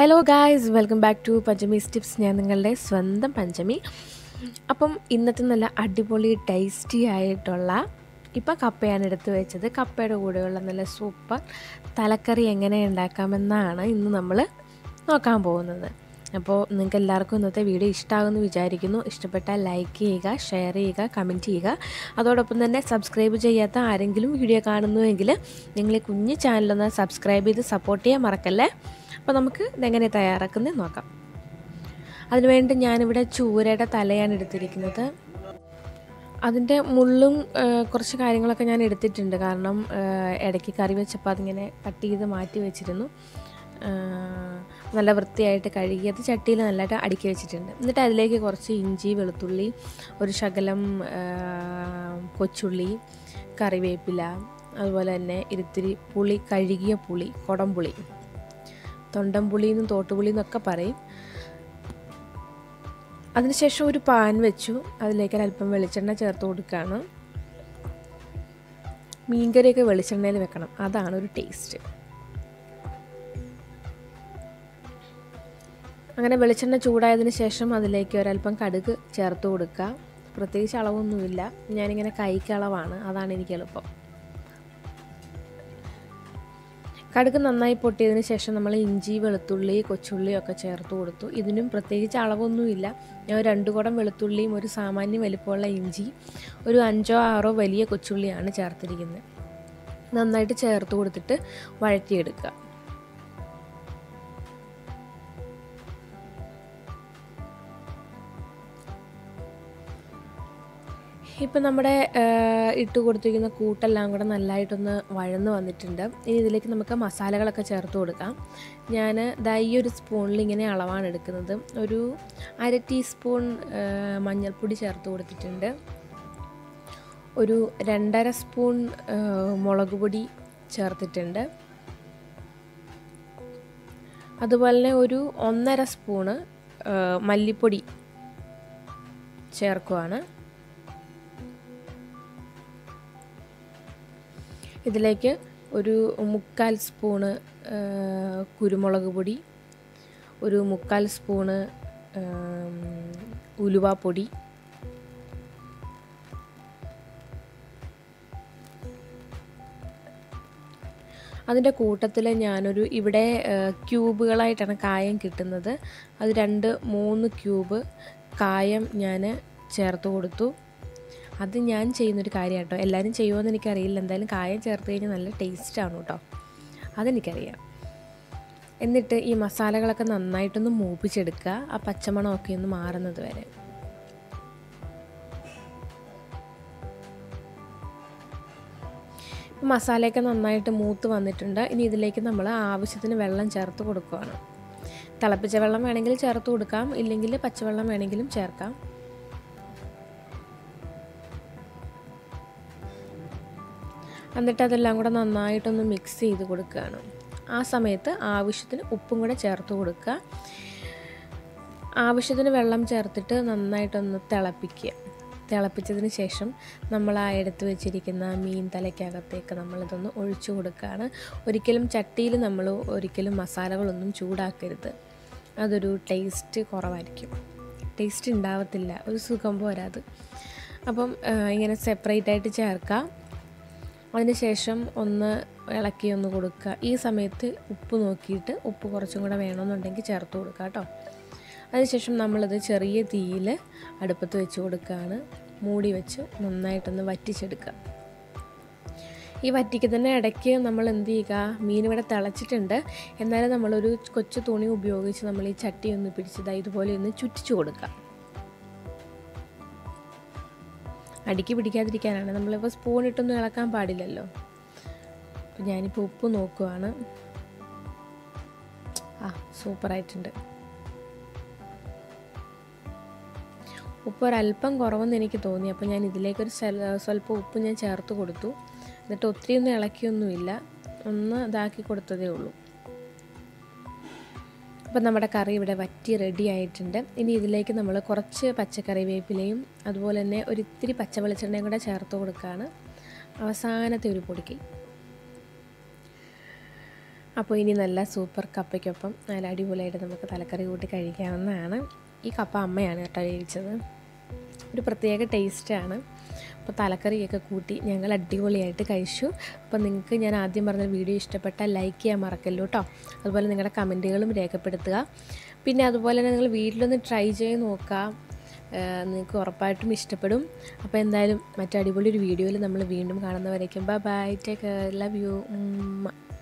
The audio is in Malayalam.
hello guys welcome back to Panchami's tips ഞാൻ നിങ്ങളുടെ സ്വന്തം പഞ്ചമി അപ്പം ഇന്നത്തെ നല്ല അടിപൊളി ടേസ്റ്റി ആയിട്ടുള്ള ഇപ്പം കപ്പയാണ് എടുത്ത് വെച്ചത് കപ്പയുടെ കൂടെയുള്ള നല്ല സൂപ്പർ തലക്കറി എങ്ങനെ ഉണ്ടാക്കാമെന്നാണ് ഇന്ന് നമ്മൾ നോക്കാൻ പോകുന്നത് അപ്പോൾ നിങ്ങൾക്ക് എല്ലാവർക്കും ഇന്നത്തെ വീഡിയോ ഇഷ്ടമാകുമെന്ന് വിചാരിക്കുന്നു ഇഷ്ടപ്പെട്ടാൽ ലൈക്ക് ചെയ്യുക ഷെയർ ചെയ്യുക കമൻറ്റ് ചെയ്യുക അതോടൊപ്പം തന്നെ സബ്സ്ക്രൈബ് ചെയ്യാത്ത ആരെങ്കിലും വീഡിയോ കാണുന്നുവെങ്കിൽ നിങ്ങൾ ഈ കുഞ്ഞു ചാനലൊന്ന് സബ്സ്ക്രൈബ് ചെയ്ത് സപ്പോർട്ട് ചെയ്യാൻ മറക്കല്ലേ അപ്പോൾ നമുക്ക് ഇതെങ്ങനെ തയ്യാറാക്കുന്നത് നോക്കാം അതിനുവേണ്ടി ഞാനിവിടെ ചൂരയുടെ തലയാണ് എടുത്തിരിക്കുന്നത് അതിൻ്റെ മുള്ളും ആ, കുറച്ച് കാര്യങ്ങളൊക്കെ ഞാൻ എടുത്തിട്ടുണ്ട് കാരണം ആ, ഇടയ്ക്ക് കറി വെച്ചപ്പോൾ അതിങ്ങനെ കട്ട് ചെയ്ത് മാറ്റി വെച്ചിരുന്നു ആ, നല്ല വൃത്തിയായിട്ട് കഴുകി അത് ചട്ടിയിൽ നല്ലതായിട്ട് അടുക്കി വെച്ചിട്ടുണ്ട് എന്നിട്ട് അതിലേക്ക് കുറച്ച് ഇഞ്ചി വെളുത്തുള്ളി ഒരു ശകലം ആ, കൊച്ചുള്ളി കറിവേപ്പില അതുപോലെ തന്നെ ഇരിത്തിരി പുളി കഴുകിയ പുളി കുടംപുളി തൊണ്ടംപുളി എന്നും തോട്ടുപുളി എന്നൊക്കെ പറയും അതിനുശേഷം ഒരു പാൻ വെച്ചു അതിലേക്ക് ഒരല്പം വെളിച്ചെണ്ണ ചേർത്ത് കൊടുക്കുകയാണ് മീൻകറിയൊക്കെ വെളിച്ചെണ്ണയിൽ വെക്കണം അതാണ് ഒരു ടേസ്റ്റ് അങ്ങനെ വെളിച്ചെണ്ണ ചൂടായതിന് ശേഷം അതിലേക്ക് ഒരല്പം കടുക് ചേർത്ത് കൊടുക്കുക പ്രത്യേകിച്ച് അളവൊന്നുമില്ല ഞാനിങ്ങനെ കൈക്ക് അളവാണ് അതാണ് എനിക്ക് എളുപ്പം കടുക് നന്നായി പൊട്ടിയതിന് ശേഷം നമ്മൾ ഇഞ്ചി വെളുത്തുള്ളി കൊച്ചുള്ളി ഒക്കെ ചേർത്ത് കൊടുത്തു ഇതിനും പ്രത്യേകിച്ച് അളവൊന്നുമില്ല ഞാൻ ഒരു രണ്ട് കുടം വെളുത്തുള്ളിയും ഒരു സാമാന്യ വലിപ്പമുള്ള ഇഞ്ചി ഒരു അഞ്ചോ ആറോ വലിയ കൊച്ചുള്ളിയാണ് ചേർത്തിരിക്കുന്നത് നന്നായിട്ട് ചേർത്ത് കൊടുത്തിട്ട് വഴറ്റിയെടുക്കുക ഇപ്പം നമ്മുടെ ആ, ഇട്ട് കൊടുത്തിരിക്കുന്ന കൂട്ടെല്ലാം കൂടെ നല്ലതായിട്ടൊന്ന് വഴന്ന് വന്നിട്ടുണ്ട് ഇനി ഇതിലേക്ക് നമുക്ക് മസാലകളൊക്കെ ചേർത്ത് കൊടുക്കാം ഞാൻ ദാ ഈ ഒരു സ്പൂണിൽ ഇങ്ങനെ അളവാണ് എടുക്കുന്നത് ഒരു അര ടീസ്പൂൺ ആ, മഞ്ഞൾപ്പൊടി ചേർത്ത് കൊടുത്തിട്ടുണ്ട് ഒരു രണ്ടര സ്പൂൺ ആ, മുളക് പൊടി ചേർത്തിട്ടുണ്ട് അതുപോലെ തന്നെ ഒരു ഒന്നര സ്പൂണ് ആ, മല്ലിപ്പൊടി ചേർക്കുവാണ് ഇതിലേക്ക് ഒരു മുക്കാൽ സ്പൂണ് ആ, കുരുമുളക് പൊടി ഒരു മുക്കാൽ സ്പൂണ് ആം, ഉലുവാപ്പൊടി അതിൻ്റെ കൂട്ടത്തിൽ ഞാനൊരു ഇവിടെ ആ, ക്യൂബുകളായിട്ടാണ് കായം കിട്ടുന്നത് അത് രണ്ട് മൂന്ന് ക്യൂബ് കായം ഞാൻ ചേർത്ത് കൊടുത്തു അത് ഞാൻ ചെയ്യുന്നൊരു കാര്യം കേട്ടോ എല്ലാവരും ചെയ്യുമോയെന്ന് എനിക്കറിയില്ല എന്തായാലും കായം ചേർത്ത് കഴിഞ്ഞാൽ നല്ല ടേസ്റ്റാണ് കേട്ടോ അതെനിക്കറിയാം എന്നിട്ട് ഈ മസാലകളൊക്കെ നന്നായിട്ടൊന്ന് മൂപ്പിച്ചെടുക്കുക ആ പച്ചമണമൊക്കെ ഒന്ന് മാറുന്നത് വരെ ഇപ്പം മസാലയൊക്കെ നന്നായിട്ട് മൂത്ത് വന്നിട്ടുണ്ട് ഇനി ഇതിലേക്ക് നമ്മൾ ആവശ്യത്തിന് വെള്ളം ചേർത്ത് കൊടുക്കുകയാണ് തിളപ്പിച്ച വെള്ളം വേണമെങ്കിൽ ചേർത്ത് കൊടുക്കാം ഇല്ലെങ്കിൽ പച്ചവെള്ളം വേണമെങ്കിലും ചേർക്കാം എന്നിട്ട് അതെല്ലാം കൂടെ നന്നായിട്ടൊന്ന് മിക്സ് ചെയ്ത് കൊടുക്കുകയാണ് ആ സമയത്ത് ആവശ്യത്തിന് ഉപ്പും കൂടെ ചേർത്ത് കൊടുക്കുക ആവശ്യത്തിന് വെള്ളം ചേർത്തിട്ട് നന്നായിട്ടൊന്ന് തിളപ്പിക്കുക തിളപ്പിച്ചതിന് ശേഷം നമ്മൾ ആ എടുത്ത് വെച്ചിരിക്കുന്ന മീൻ തലയ്ക്കകത്തേക്ക് നമ്മളിതൊന്ന് ഒഴിച്ചു കൊടുക്കുകയാണ് ഒരിക്കലും ചട്ടിയിൽ നമ്മൾ ഒരിക്കലും മസാലകളൊന്നും ചൂടാക്കരുത് അതൊരു ടേസ്റ്റ് കുറവായിരിക്കും ടേസ്റ്റ് ഉണ്ടാവത്തില്ല ഒരു സുഖം പോരാത് അപ്പം ആ, ഇങ്ങനെ സെപ്പറേറ്റ് ആയിട്ട് ചേർക്കാം അതിനുശേഷം ഒന്ന് ഇളക്കി ഒന്ന് കൊടുക്കുക ഈ സമയത്ത് ഉപ്പ് നോക്കിയിട്ട് ഉപ്പ് കുറച്ചും കൂടെ വേണമെന്നുണ്ടെങ്കിൽ ചേർത്ത് കൊടുക്കുക കേട്ടോ അതിനുശേഷം നമ്മളിത് ചെറിയ തീയിൽ അടുപ്പത്ത് വെച്ച് കൊടുക്കുകയാണ് മൂടി വെച്ച് നന്നായിട്ടൊന്ന് വറ്റിച്ചെടുക്കുക ഈ വറ്റിക്ക് തന്നെ ഇടയ്ക്ക് നമ്മൾ എന്ത് ചെയ്യുക മീൻ ഇവിടെ തിളച്ചിട്ടുണ്ട് എന്നാലും നമ്മളൊരു കൊച്ചു തുണി ഉപയോഗിച്ച് നമ്മൾ ഈ ചട്ടി ഒന്ന് പിടിച്ചത് ഇതുപോലെ ഒന്ന് ചുറ്റിച്ചു കൊടുക്കുക അടിക്ക് പിടിക്കാതിരിക്കാനാണ് നമ്മളിപ്പോൾ സ്പൂൺ ഇട്ടൊന്നും ഇളക്കാൻ പാടില്ലല്ലോ അപ്പോൾ ഞാനിപ്പോൾ ഉപ്പ് നോക്കുവാണ് ആ സൂപ്പറായിട്ടുണ്ട് ഉപ്പ് ഒരല്പം കുറവെന്ന് എനിക്ക് തോന്നി അപ്പോൾ ഞാൻ ഇതിലേക്കൊരു സ്വൽ- സ്വല്പം ഉപ്പ് ഞാൻ ചേർത്ത് കൊടുത്തു എന്നിട്ട് ഒത്തിരി ഒന്നും ഇളക്കിയൊന്നുമില്ല ഒന്ന് ഇതാക്കി കൊടുത്തതേ ഉള്ളൂ അപ്പം നമ്മുടെ കറി ഇവിടെ വറ്റി റെഡി ആയിട്ടുണ്ട് ഇനി ഇതിലേക്ക് നമ്മൾ കുറച്ച് പച്ചക്കറിവേപ്പിലയും അതുപോലെ തന്നെ ഒരു ഇത്തിരി പച്ച വെളിച്ചെണ്ണയും കൂടെ ചേർത്ത് കൊടുക്കുകയാണ് അവസാനത്തെ ഒരു പൊടിക്കൈ അപ്പോൾ ഇനി നല്ല സൂപ്പർ കപ്പയ്ക്കൊപ്പം നല്ല അടിപൊളിയായിട്ട് നമുക്ക് തലക്കറി കൂട്ടി കഴിക്കാവുന്നതാണ് ഈ കപ്പ അമ്മയാണ് കേട്ടോ വേവിച്ചത് ഒരു പ്രത്യേക ടേസ്റ്റാണ് അപ്പോൾ തലക്കറിയൊക്കെ കൂട്ടി ഞങ്ങൾ അടിപൊളിയായിട്ട് കഴിച്ചു അപ്പോൾ നിങ്ങൾക്ക് ഞാൻ ആദ്യം പറഞ്ഞ വീഡിയോ ഇഷ്ടപ്പെട്ടാൽ ലൈക്ക് ചെയ്യാൻ മറക്കല്ലോ കേട്ടോ അതുപോലെ നിങ്ങളുടെ കമൻറ്റുകളും രേഖപ്പെടുത്തുക പിന്നെ അതുപോലെ തന്നെ നിങ്ങൾ വീട്ടിലൊന്ന് ട്രൈ ചെയ്ത് നോക്കുക നിങ്ങൾക്ക് ഉറപ്പായിട്ടും ഇഷ്ടപ്പെടും അപ്പോൾ എന്തായാലും മറ്റടിപൊളി ഒരു വീഡിയോയിൽ നമ്മൾ വീണ്ടും കാണുന്നവരേക്കും bye bye take love U